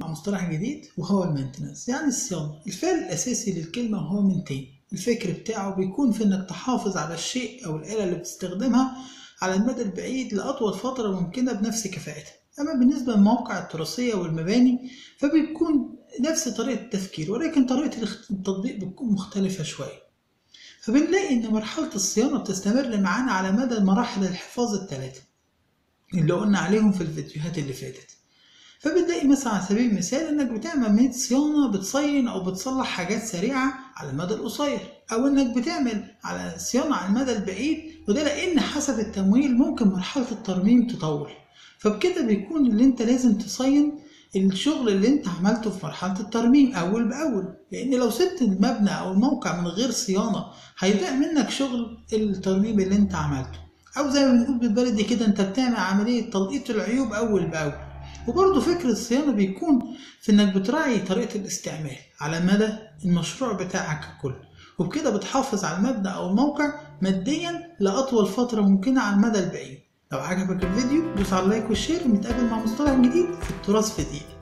مصطلح جديد وهو المينتنس يعني الصيانة الفعل الأساسي للكلمة هو منتين الفكر بتاعه بيكون في إنك تحافظ على الشيء أو الآلة اللي بتستخدمها على المدى البعيد لأطول فترة ممكنة بنفس كفاءتها أما بالنسبة للمواقع التراثية والمباني فبتكون نفس طريقة التفكير ولكن طريقة التطبيق بتكون مختلفة شوية فبنلاقي إن مرحلة الصيانة بتستمر معانا على مدى مراحل الحفاظ الثلاثة اللي قلنا عليهم في الفيديوهات اللي فاتت فبتلاقي مثلا على سبيل المثال انك بتعمل عمليه صيانه بتصين او بتصلح حاجات سريعه على المدى القصير او انك بتعمل على صيانه على المدى البعيد وده لان حسب التمويل ممكن مرحله الترميم تطول فبكده بيكون اللي انت لازم تصين الشغل اللي انت عملته في مرحله الترميم اول باول لان لو سبت المبنى او الموقع من غير صيانه هيضيع منك شغل الترميم اللي انت عملته او زي ما بنقول بالبلدي كده انت بتعمل عمليه تلقيط العيوب اول باول وبرضه فكر الصيانة بيكون في إنك بتراعي طريقة الاستعمال على مدى المشروع بتاعك ككل وبكده بتحافظ على المبنى أو الموقع ماديا لأطول فترة ممكنة على المدى البعيد لو عجبك الفيديو دوس على اللايك والشير ونتقابل مع مصطلح جديد في التراث في دقيقة